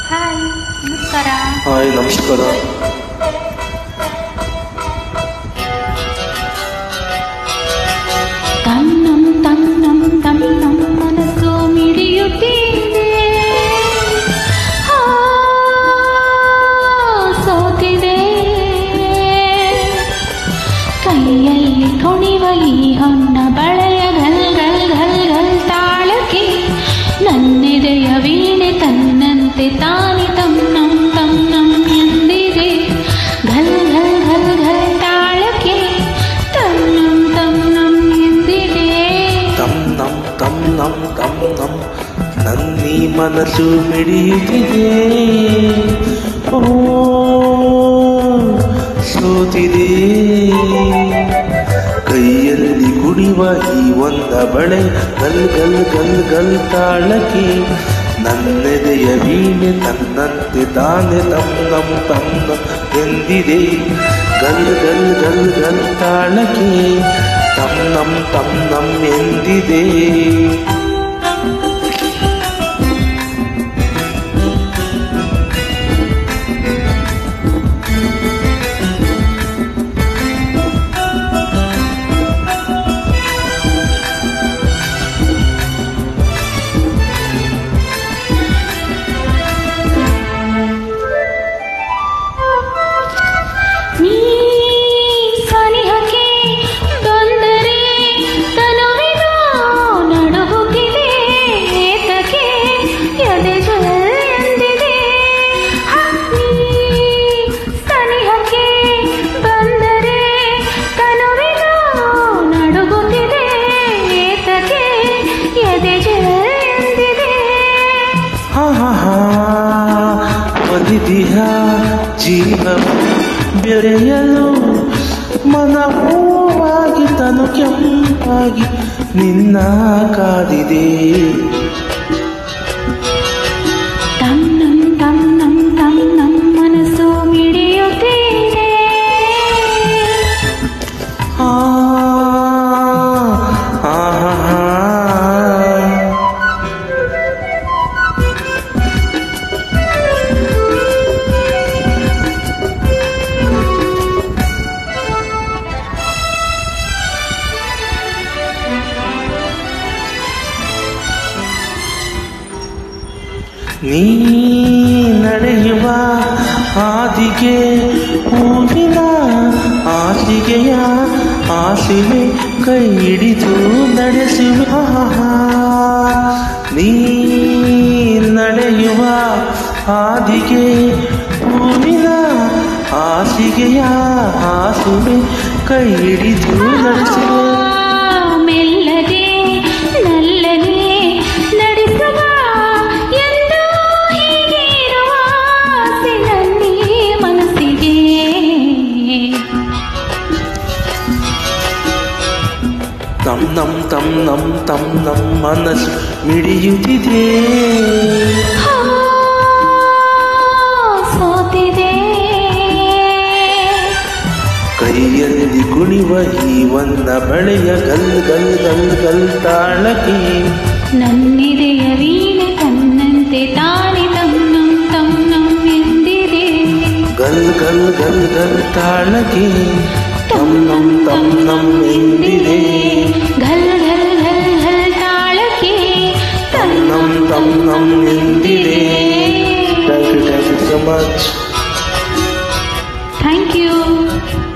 hi ನಮಸ್ಕಾರ hi ನಮಸ್ಕಾರ ತನ್ನಂ ತನ್ನಂ ತನ್ನಂ ಮನಸ್ಸು ಮಿಡಿಯುತ್ತಿದೆ ಆ, ಸೋತಿದೆ ಕೈಯಲ್ಲಿ ಕುಣಿವ ಈ ಹೊನ್ನ ಬಳೆಯ ಗಲ್ ಗಲ್ ಗಲ್ ಗಲ್ ತಾಳಕ್ಕೆ ನನ್ನೆದೆಯ ವೀಣೆ ತನ್ನಂತೆ ತಾನೆ ತನ್ನಂ ತನ್ನಂ ಎಂದಿದೆ ಘಲ್ ಘಲ್ ಘಲ್ ಘಲ್ ತಾಳಕ್ಕೆ ತನ್ನಂ ತನ್ನಂ ಎಂದಿದೆ ತಮ್ ನಮ್ ತಮ್ ನಮ್ ತಮ್ ನಮ್ ನನ್ನೀ ಮನಸ್ಸು ಮಿಡಿಯುತ್ತಿದೆ ಓ ಸೋತಿದೆ ಕೈಯಲ್ಲಿ ಕುಡಿವ ಈ ಒಂದ ಬಳೆ ಗಲ್ ಗಲ್ ಗಲ್ ಗಲ್ ತಾಳಕ್ಕೆ ನನ್ನೆದೆಯ ವೀಣೆ ತನ್ನಂತೆ ತಾನೆ ತಮ್ ನಮ್ ತಮ್ ನಮ್ ಎಂದಿದೆ ಗಲ್ ಗಲ್ ಗಲ್ ಗಲ್ ತಾಳಕ್ಕೆ ತಮ್ ನಮ್ ತಮ್ ನಮ್ ಎಂದಿದೆ ನೀ ಸನಿಹಕ್ಕೆ ಬಂದರೆ ತನುವಿನ ನಡುಗುತ್ತಿದೆ ಏತಕ್ಕೆ ಎದೆ ಜಲ್ಲೆಂದಿದೆ ಹ, ನೀ ಸನಿಹಕ್ಕೆ ಬಂದರೆ ತನುವಿನ ನಡುಗುತ್ತಿದೆ ಏತಕ್ಕೆ ಎದೆ ಜಲ್ಲೆಂದಿದೆ ಹಾ ಹಾ ಹಾ ಒಲಿದಿಹ ಜೀವ ಬೆರೆಯಲು ಮನ ಹೂವಾಗಿ ತನು ಕೆಂಪಾಗಿ ನಿನ್ನ ಕಾದಿದೆ ತನ್ನಂ ತನ್ನಂ ತನ್ನಂ ಮನಸ್ಸು ಮಿಡಿಯುತ್ತಿದೆ ಆ ಆ ಹಾ ಹಾ ನೀ ನಡೆಯುವ ಹಾದಿಗೆ ಹೂವಿನ ಹಾಸಿಗೆಯ ಆಸೆಗೆ ಕೈ ಹಿಡಿದು ನಡೆಸುವ ನೀ ನಡೆಯುವ ಹಾದಿಗೆ ಹೂವಿನ ಹಾಸಿಗೆಯ ಹಾಸುವೆ ಕೈ ಹಿಡಿದು ನಡೆಸುವೆ ಮೆಲ್ಲಗೆ ನಲ್ಲನೆ ನಡೆಸುವ ಎಂದು ಹೀಗೆ ಇರುವ ಆಸೆ ನನ್ನೀ ಮನಸ್ಸಿಗೆ ತಮ್ ನಮ್ ತಮ್ ನಮ್ ತಮ್ ನಮ್ ಮನಸ್ಸು ಮಿಡಿಯುತ್ತಿದೆ ಆ, ಸೋತಿದೆ ಕೈಯಲ್ಲಿ ಕುಣಿವ ಈ ಒಂದ ಬಳೆಯ ಗಲ್ ಗಲ್ ಗಲ್ ಗಲ್ ತಾಳಕ್ಕೆ ನನ್ನಿದೆಯ ವೀಣೆ ತನ್ನಂತೆ ತಾನೆ ತನ್ನಂ ತನ್ನಂ ಎಂದಿದೆ ಗಲ್ ಗಲ್ ಗಲ್ ಗಲ್ ತಾಳಕ್ಕೆ ತಮ್ ನಮ್ ತಮ್ ನಮ್ ಎಂದಿದೆ ಘಲ್ ಘಲ್ ಘಲ್ ಘಲ್ ತಾಳಕ್ಕೆ ತಮ್ ನಮ್ ತಮ್ ನಮ್ ಎಂದಿದೆ thank you thank you so much thank you